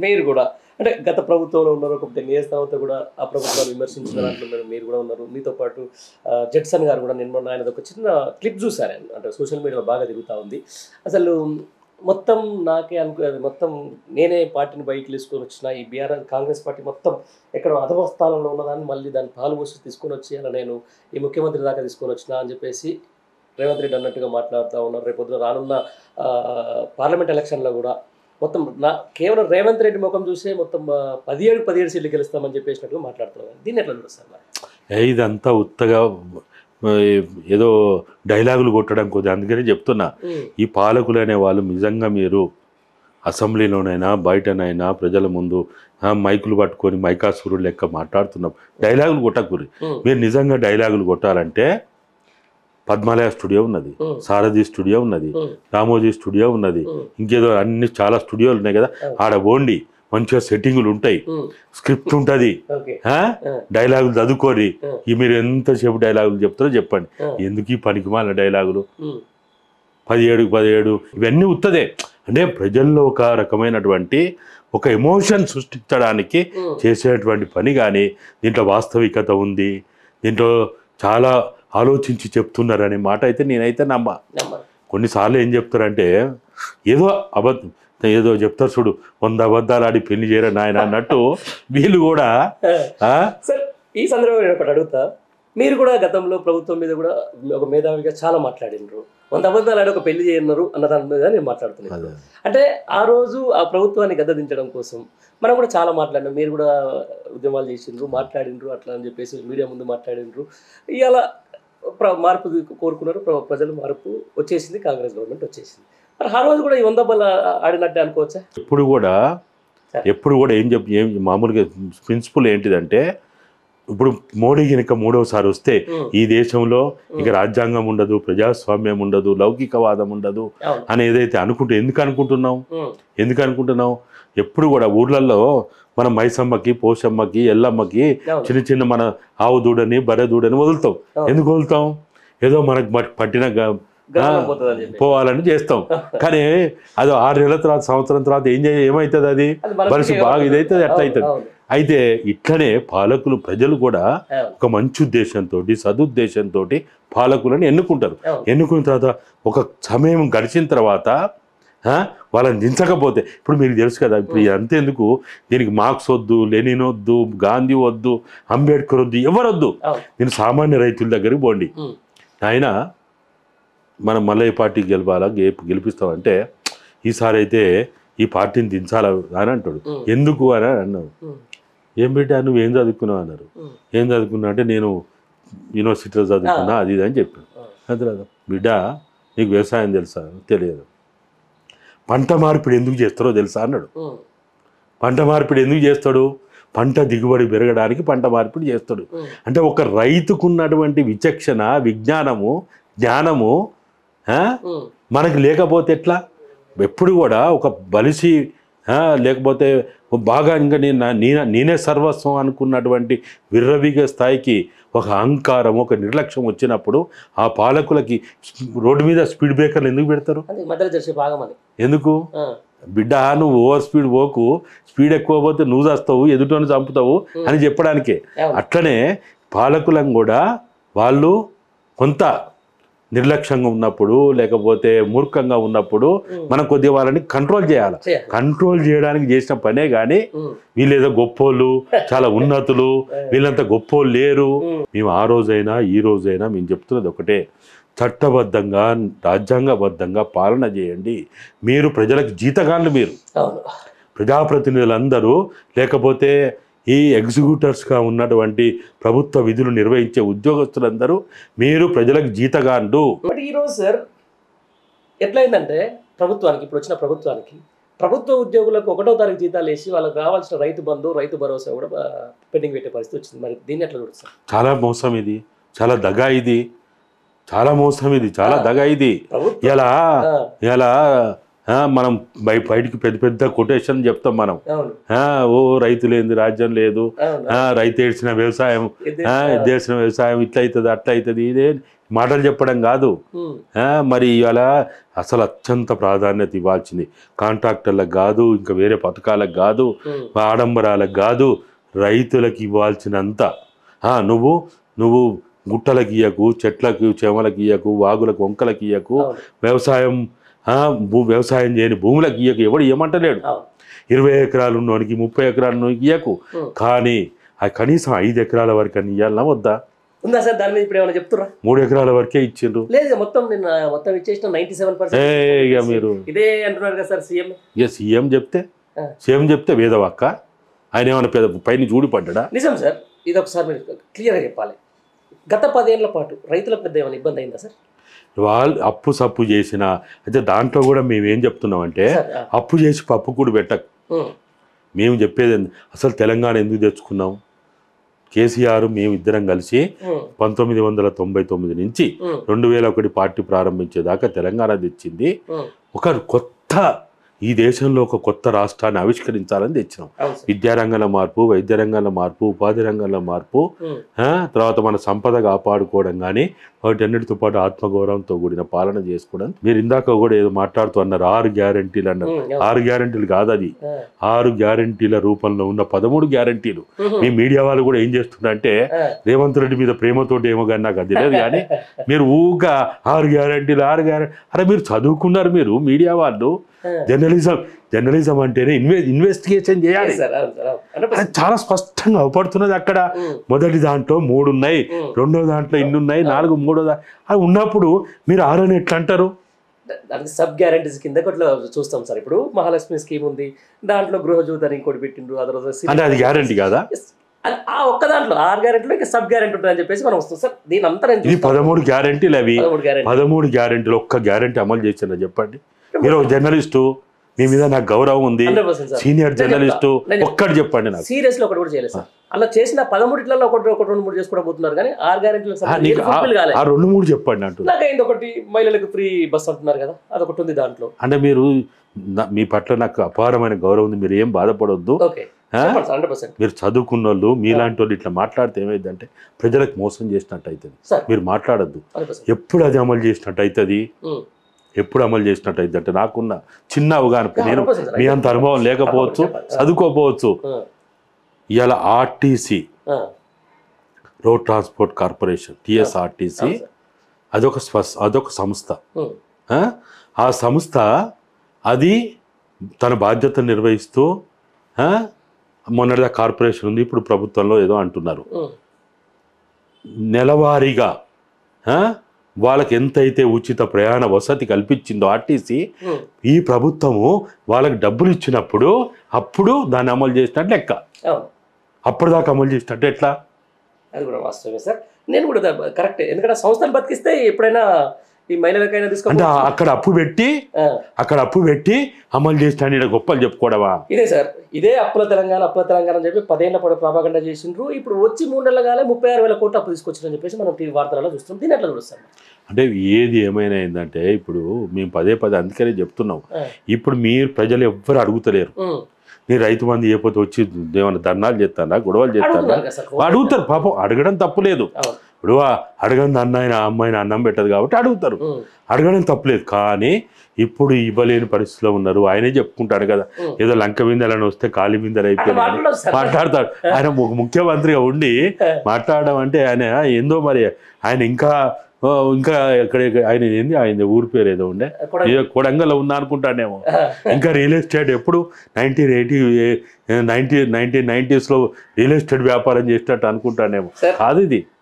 మీరు కూడా అంటే గత ప్రభుత్వంలో ఉన్నారు ఒక టెన్ ఇయర్స్ తర్వాత కూడా ఆ ప్రభుత్వాన్ని విమర్శించిన దాంట్లో మీరు- మీరు కూడా ఉన్నారు మీతో పాటు ఆ, జడ్సన్ గారు కూడా నేను మొన్న ఆయన ఒక చిన్న క్లిప్ చూసారు ఆయన అంటే సోషల్ మీడియాలో బాగా తిరుగుతూ ఉంది అసలు మొత్తం నాకే అనుకో అది మొత్తం నేనే పార్టీని బయటకు తీసుకొని వచ్చిన ఈ బీఆర్ఎస్ కాంగ్రెస్ పార్టీ మొత్తం ఎక్కడ అధమస్థానంలో ఉన్నదాన్ని మళ్ళీ దాన్ని పాలు పోసి తీసుకొని వచ్చి అలా నేను ఈ ముఖ్యమంత్రి దాకా తీసుకొని వచ్చిన అని చెప్పేసి రేవంత్ రెడ్డి అన్నట్టుగా మాట్లాడుతూ ఉన్నారు రేపు పొద్దున రానున్న ఆ, పార్లమెంట్ ఎలక్షన్లో కూడా మొత్తం నా కేవలం రేవంత్ రెడ్డి ముఖం చూసే మొత్తం ఆ, పదిహేడు పదిహేడు సీట్లు గెలుస్తామని చెప్పేసినట్టుగా మాట్లాడుతున్నారు దీన్ని ఎట్లా చూస్తారు మరి ఏ, ఇదంతా ఉత్తగా ఆ, ఏదో డైలాగులు కొట్టడం కొద్దిగా అందుకనే చెప్తున్నా ఉమ్, ఈ పాలకులు అనే వాళ్ళు నిజంగా మీరు అసెంబ్లీలోనైనా బయటనైనా ప్రజల ముందు ఆ, మైకులు పట్టుకొని మైకాసురుడు లెక్క మాట్లాడుతున్నాం డైలాగులు కొట్టకూరి ఉమ్, మీరు నిజంగా డైలాగులు కొట్టాలంటే పద్మాలయ స్టూడియో ఉన్నది ఉమ్, సారథి స్టూడియో ఉన్నది ఉమ్, రామోజీ స్టూడియో ఉన్నది ఉమ్, ఇంకేదో అన్ని చాలా స్టూడియోలు ఉన్నాయి కదా ఆడ పోండి మంచిగా సెట్టింగులు ఉంటాయి ఉమ్, స్క్రిప్ట్ ఉంటుంది ఓకే ఆ? ఆ, డైలాగులు చదువుకోరి ఆ. ఈ మీరు ఎంతసేపు డైలాగులు చెప్తారో చెప్పండి ఆ, ఎందుకు ఈ పనికిమాల డైలాగులు ఉమ్, పదిహేడు పదిహేడు ఇవన్నీ ఉత్తదే అంటే ప్రజల్లో ఒక రకమైనటువంటి ఒక ఎమోషన్ సృష్టించడానికి ఉమ్, చేసేటువంటి పని కానీ దీంట్లో వాస్తవికత ఉంది దీంట్లో చాలా ఆలోచించి చెప్తున్నారనే మాట అయితే నేనైతే నమ్మ నమ్మరు. కొన్నిసార్లు ఏం చెప్తారంటే ఏదో అబద్ధం ఏదో చెప్తారు చూడు వంద అబద్ధాలు ఆడి పెళ్లి చేయరా నాయన అన్నట్టు వీళ్ళు కూడా ఆ, సార్ ఈ సందర్భంగా నేను ఒకటి అడుగుతా మీరు కూడా గతంలో ప్రభుత్వం మీద కూడా ఒక మేధావిగా చాలా మాట్లాడినారు వంద అబద్ధాలు ఆడి ఒక పెళ్లి చేయన్నారు అన్న దాని మీద నేను మాట్లాడుతున్నాను అదే. అంటే ఆ రోజు ఆ ప్రభుత్వాన్ని గద్దదించడం కోసం మనం కూడా చాలా మాట్లాడినాం మీరు కూడా ఉద్యమాలు చేసిండ్రు మాట్లాడిండ్రు అట్లా అని చెప్పేసి మీడియా ముందు మాట్లాడిండ్రు ఇవాళ ప్ర- మార్పు కోరుకున్నారు ప్ర- ప్రజలు మార్పు వచ్చేసింది కాంగ్రెస్ గవర్నమెంట్ వచ్చేసింది మరి ఆ రోజు కూడా ఈ వంద బల్ల ఆడినట్టే అనుకోవచ్చా ఎప్పుడు కూడా ఎప్పుడు కూడా ఏం చెప్ ఏం మామూలుగా ప్రిన్సిపల్ ఏంటిదంటే ఇప్పుడు మోడీ కనుక మూడవసారి వస్తే ఉమ్, ఈ దేశంలో ఇక రాజ్యాంగం ఉండదు ప్రజాస్వామ్యం ఉండదు లౌకికవాదం ఉండదు అవును అని ఏదైతే అనుకుంటూ ఎందుకు అనుకుంటున్నాం ఉమ్, ఎందుకు అనుకుంటున్నాం ఎప్పుడు కూడా ఊర్లలో మన మైసమ్మకి పోషమ్మకి ఎల్లమ్మకి అవును చిన్న చిన్న మన ఆవు దూడని బర్రె దూడని వదులుతాం అవును. ఎందుకు వదులుతాం ఏదో మనకు మట్- పట్టిన గ- గర్వం పోతుందని చెప్పి పోవాలని చేస్తాం కానీ అది ఆరు నెలల తర్వాత సంవత్సరం తర్వాత ఏం చేయ ఏమవుతుంది అది అది మన మనసు పిల్లలకే బాగా ఇదైతే అవును, ఎట్లా అవుతుంది అవును, అయితే ఇట్లనే పాలకులు ప్రజలు కూడా అవును, ఒక మంచి ఉద్దేశంతో సదుద్దేశంతో పాలకులను ఎన్నుకుంటారు అవును. ఎన్నుకున్న తర్వాత ఒక సమయం గడిచిన తర్వాత ఆ, వాళ్ళని దించకపోతే ఇప్పుడు మీకు తెలుసు కదా ఇప్పుడు అంతేందుకు దీనికి మార్క్స్ వద్దు లెనిన్ వద్దు గాంధీ వద్దు అంబేద్కర్ వద్దు ఎవరొద్దు అవును. నేను సామాన్య రైతుల దగ్గరికి పోండి ఉమ్, ఆయన మనం మళ్ళీ ఈ పార్టీకి గెలపాలా గె- గెలిపిస్తామంటే ఈసారి అయితే ఈ పార్టీని దించాలా అని అంటాడు ఉమ్, ఎందుకు అని అన్నావు ఉమ్, ఏం పెట్టా నువ్వు ఏం చదువుకున్నావు అన్నారు ఉమ్, ఏం చదువుకున్నా అంటే నేను యూనివర్సిటీలో చదువుకున్నా అది ఇది అని చెప్పాను ఆ. అది రాదు బిడ్డ నీకు వ్యవసాయం తెలుసా తెలియదు పంట మార్పిడి ఎందుకు చేస్తారో తెలుసా అన్నాడు ఉమ్, పంట మార్పిడి ఎందుకు చేస్తాడు పంట దిగుబడి పెరగడానికి పంట మార్పిడి చేస్తాడు ఉమ్, అంటే ఒక రైతుకున్నటువంటి విచక్షణ విజ్ఞానము జ్ఞానము ఆ, ఉమ్, మనకి లేకపోతే ఎట్లా ఎప్పుడు కూడా ఒక బలిసి ఆ, లేకపోతే బాగా ఇంకా నేను నా- నేనే నేనే సర్వస్వం అనుకున్నటువంటి విర్రవీగ స్థాయికి ఒక అహంకారం ఒక నిర్లక్ష్యం వచ్చినప్పుడు ఆ పాలకులకి రోడ్డు మీద స్పీడ్ బ్రేకర్లు ఎందుకు పెడతారు అది మధ్యలో చేసే భాగం అని ఎందుకు ఆ, బిడ్డ నువ్వు ఓవర్ స్పీడ్ పోకు స్పీడ్ ఎక్కువ పోతే నువ్వు చస్తావు ఎదుటోని చంపుతావు అని చెప్పడానికే అవును. అట్లనే పాలకులను కూడా వాళ్ళు కొంత నిర్లక్ష్యంగా ఉన్నప్పుడు లేకపోతే మూర్ఖంగా ఉన్నప్పుడు ఉమ్, మనం కొద్దిగా వాళ్ళని కంట్రోల్ చేయాలి చేయాలి. కంట్రోల్ చేయడానికి చేసిన పనే కానీ ఉమ్, వీళ్ళేదో గొప్పోళ్ళు చాలా ఉన్నతులు వీళ్ళంత గొప్పోళ్ళు లేరు ఉమ్, మేము ఆ రోజైనా ఈ రోజైనా మేము చెప్తున్నది ఒకటే చట్టబద్ధంగా రాజ్యాంగబద్ధంగా పాలన చేయండి మీరు ప్రజలకు జీతగాళ్ళు మీరు అవును ప్రజాప్రతినిధులందరూ లేకపోతే ఈ ఎగ్జిక్యూటర్స్గా ఉన్నటువంటి ప్రభుత్వ విధులు నిర్వహించే ఉద్యోగస్తులందరూ మీరు ప్రజలకు జీతగాండు బట్ ఈరోజు సార్ ఎట్లయిందంటే ప్రభుత్వానికి ఇప్పుడు వచ్చిన ప్రభుత్వానికి ప్రభుత్వ ఉద్యోగులకు ఒకటో తారీఖు జీతాలు వేసి వాళ్ళకి రావాల్సిన రైతు బంధు రైతు భరోసా కూడా పెండింగ్ పెట్టే పరిస్థితి వచ్చింది మరి దీన్ని ఎట్లా చూస్తారు చాలా మోసం ఇది చాలా దగా ఇది చాలా మోసం ఇది చాలా దగా ఇది ప్రభుత్వం ఇలా ఆ, ఇలా ఆ, మనం బయ బయటికి పెద్ద పెద్ద కొటేషన్ చెప్తాం మనం అవును ఆ, ఓ రైతు లేని రాజ్యం లేదు అవును ఆ, రైతు ఏడ్చిన వ్యవసాయం ఇది- ఆ, చేసిన వ్యవసాయం ఇట్లా అవుతుంది అట్లా అవుతుంది ఇదే మాటలు చెప్పడం కాదు ఉమ్, ఆ, మరి ఇవాళ అసలు అత్యంత ప్రాధాన్యత ఇవ్వాల్సింది కాంట్రాక్టర్లకు కాదు ఇంకా వేరే పథకాలకు కాదు ఉమ్, ఆడంబరాలకు కాదు రైతులకు ఇవ్వాల్సినంత ఆ, నువ్వు నువ్వు గుట్టలకు ఇయ్యకు చెట్లకు చెమలకు ఇయ్యకు వాగులకు వంకలకు ఇయ్యకు అవును వ్యవసాయం ఆ, భూ వ్యవసాయం చేయని భూములకు ఇయ్యకు ఎవడు ఇవ్వమంటలేడు అవును ఇరవై ఎకరాలు ఉన్నోనికి ముప్పై ఎకరాలు ఉన్నోనికి ఇయ్యకు ఉమ్. కానీ ఆ కనీసం ఐదు ఎకరాల వరకు అని ఇవ్వాలన్నా వద్దా ఉందా సార్ దాని మీద ఇప్పుడు ఏమైనా చెప్తురా మూడు ఎకరాల వరకే ఇచ్చిండ్రు లేదు ఇక మొత్తం నిన్న మొత్తం ఇచ్చేసిన నైన్టీ సెవెన్ ఏ ఇక మీరు ఇదే అంటున్నారు కదా సార్ సీఎం ఇక సీఎం చెప్తే ఆ. సీఎం చెప్తే వేదవాక్క ఆయన ఏమైనా పెద్ద పైన చూడిపడ్డా నిజం సార్ ఇది ఒకసారి మీరు క్లియర్గా చెప్పాలి గత పదేళ్ల పాటు రైతులకు పెద్ద ఏమైనా ఇబ్బంది అయిందా సార్ వాళ్ళు అప్పు సప్పు చేసిన అయితే దాంట్లో కూడా మేము ఏం చెప్తున్నాం అంటే సార్ ఆ, అప్పు చేసి పప్పు కూడా పెట్టక ఉమ్, మేము చెప్పేది ఏంది? అసలు తెలంగాణ ఎందుకు తెచ్చుకున్నాం కేసీఆర్ మేము ఇద్దరం కలిసి ఉమ్, పంతొమ్మిది వందల తొంభై తొమ్మిది నుంచి ఉమ్, రెండు వేల ఒకటి పార్టీ ప్రారంభించేదాకా తెలంగాణ తెచ్చింది ఉమ్. ఒక కొత్త ఈ దేశంలో ఒక కొత్త రాష్ట్రాన్ని ఆవిష్కరించాలని తెచ్చినాం అవును సార్ విద్యారంగంలో మార్పు వైద్య రంగంలో మార్పు ఉపాధి రంగంలో మార్పు ఉమ్, ఆ, తర్వాత మన సంపద కాపాడుకోవడం కానీ వాటన్నిటితో పాటు ఆత్మగౌరవంతో కూడిన పాలన చేసుకోవడం మీరు ఇందాక కూడా ఏదో మాట్లాడుతూ అన్నారు ఆరు గ్యారంటీలు అన్నారు ఉమ్, అవును. ఆరు గ్యారంటీలు కాదు అది ఆ, ఆరు గ్యారంటీల రూపంలో ఉన్న పదమూడు గ్యారంటీలు ఉమ్, మీ మీడియా వాళ్ళు కూడా ఏం చేస్తున్నారంటే ఆ, రేవంత్ రెడ్డి మీద ప్రేమతోటి ఏమో కానీ నాకు అది తెలియదు కానీ మీరు ఊగా ఆరు గ్యారంటీలు ఆరు గ్యారంటీ అరే మీరు చదువుకున్నారు మీరు మీడియా వాళ్ళు ఆ. జర్నలిజం జర్నలిజం అంటేనే ఇన్వె ఇన్వెస్టిగేషన్ చేయాలి yes సార్ అవును సార్ అవును హండ్రెడ్ అది చాలా స్పష్టంగా అవపడుతున్నది అక్కడ ఉమ్, మొదటి దాంట్లో మూడు ఉన్నాయి ఉమ్. రెండో దాంట్లో ఇన్ని ఉన్నాయి నాలుగు మూడో దా అది ఉన్నప్పుడు మీరు ఆరని ఎట్లా అంటారు దానికి సబ్ గ్యారంటీస్ కింద అట్లా చూస్తాం సార్ ఇప్పుడు మహాలక్ష్మి స్కీమ్ ఉంది దాంట్లో గృహజ్యోతి అని ఇంకోటి పెట్టిండ్రు ఆ తర్వాత అంటే అది గ్యారంటీ కాదా Yes. అది ఆ ఒక్క దాంట్లో ఆరు గ్యారెంటీలో ఇంకా సబ్ గ్యారెంటీ ఉంటుందని చెప్పేసి మనం వస్తాం సార్ దీని అంతా నేను ఇది పదమూడు గ్యారంటీలు అవి పదమూడు గ్యారెంటీ పదమూడు గ్యారంటీలు ఒక్క గ్యారంటీ అమలు చేసిందా చెప్పండి మీరు ఒక జర్నలిస్టు మీ మీద నాకు గౌరవం ఉంది హండ్రెడ్ పర్సెంట్ సార్ సీనియర్ నేను జర్నలిస్టు చెప్తా. నేను ఒక్కటి చెప్పండి నాకు సీరియస్ లో ఒకటి కూడా చేయలేదు సార్ అలా చేసిన పదమూడిట్లలో ఒకటి ఒకటి రెండు మూడు చేసుకోవడం పోతున్నారు కానీ ఆరు గ్యారెంటీలకు ఆ, నీకు ఆ- ఫుల్ఫిల్ కాలేదు ఆ రెండు మూడు చెప్పండి అంటున్నా నాకు అయింది ఒకటి మహిళలకు ఫ్రీ బస్ అంటున్నారు కదా అదొకటి ఉంది దాంట్లో అంటే మీరు నా- మీ పట్ల నాకు అపారమైన గౌరవం ఉంది మీరు ఏం బాధపడొద్దు ఓకే ఆ? హండ్రెడ్ పర్సెంట్ మీరు చదువుకున్న వాళ్ళు మీలాంటి వాళ్ళు ఇట్లా మాట్లాడితే ఏమైందంటే ప్రజలకు మోసం చేసినట్టు అవుతుంది సార్ మీరు మాట్లాడద్దు హండ్రెడ్ పర్సెంట్ ఎప్పుడు అది అమలు చేసినట్టు అవుతుంది ఎప్పుడు అమలు చేసినట్టు అవుతుంది అంటే నాకున్న చిన్న అవగాహన నేను మీ అంత అనుభవం లేకపోవచ్చు చదువుకోకపోవచ్చు ఇవాళ RTC road transport corporation TSRTC అదొక స్వస్ అదొక సంస్థ ఆ? ఆ సంస్థ అది తన బాధ్యత నిర్వహిస్తూ ఆ? మొన్నటిదా కార్పొరేషన్ ఉంది ఇప్పుడు ప్రభుత్వంలో ఏదో అంటున్నారు నెలవారీగా ఆ? వాళ్ళకి ఎంతైతే ఉచిత ప్రయాణ వసతి కల్పించిందో ఆర్టీసీ ఈ ప్రభుత్వము వాళ్ళకి డబ్బులు ఇచ్చినప్పుడు అప్పుడు దాన్ని అమలు చేసినట్టు లెక్క అవును అప్పటిదాకా అమలు చేసినట్టు ఎట్లా అది కూడా వాస్తవమే సార్ నేను కూడా కరెక్ట్ ఎందుకంటే సంస్థను బతికిస్తే ఎప్పుడైనా ఈ మహిళలకైనా అంటే తీసుకో ఆ- అక్కడ అప్పు పెట్టి అక్కడ అప్పు పెట్టి అమలు చేసిన ఈడ గొప్పలు చెప్పుకోవడమా ఇదే సార్ ఇదే అప్పుల తెలంగాణ అప్పుల తెలంగాణ అని చెప్పి పదేళ్ల పాటు ప్రాపగండ చేసిండ్రు ఇప్పుడు వచ్చి మూడు నెలల కాలే ముప్పై ఆరు వేల కోట్లు అప్పు తీసుకొచ్చిందని చెప్పేసి మనం టీవీ వార్తలలో చూస్తాం దీని ఎట్లా చూస్తాం అంటే ఏది ఏమైనా ఏంటంటే ఇప్పుడు మేము పదే పదే అందుకనే చెప్తున్నాం ఆ. ఇప్పుడు మీరు ప్రజలు ఎవ్వరు అడుగుతలేరు ఉమ్. నీ రైతు మంది చేయకపోతే వచ్చి ఏమైనా ధర్నాలు చేస్తారా గొడవలు చేస్తారా అడుగుతున్నారు కదా సార్ అడుగుతారు పాపం అడగడం తప్పులేదు అవును. ఇప్పుడు ఆ అడగని అన్నాయన అమ్మాయిని అన్నం పెట్టదు కాబట్టి అడుగుతారు ఉమ్. అడగడం తప్పులేదు కానీ ఇప్పుడు ఇవ్వలేని పరిస్థితిలో ఉన్నారు ఆయనే చెప్పుకుంటాడు కదా ఉమ్. ఏదో లంక బిందెలను వస్తే కాలి బిందెలు అట్లా అయిపోయినాయి మాట్లాడదు సార్ మాట్లాడతాడు ఆయన ఒక ముఖ్యమంత్రిగా ఉండి మాట్లాడడం అంటే ఆయన ఏందో మరి ఆయన ఇంకా ఓ, ఇంకా ఎక్కడ ఆయన ఏంది ఆయన ఊరి పేరు ఏదో ఉండే కూడా- ఏదో కొడంగల్లో ఉందా అనుకుంటానేమో ఇంకా రియల్ ఎస్టేట్ ఎప్పుడు నైన్టీన్ ఎయిటీ నైన్టీన్ నైన్టీన్ నైన్టీస్లో రియల్ ఎస్టేట్ వ్యాపారం చేసినట్టు అనుకుంటానేమో సార్. కాదు ఇది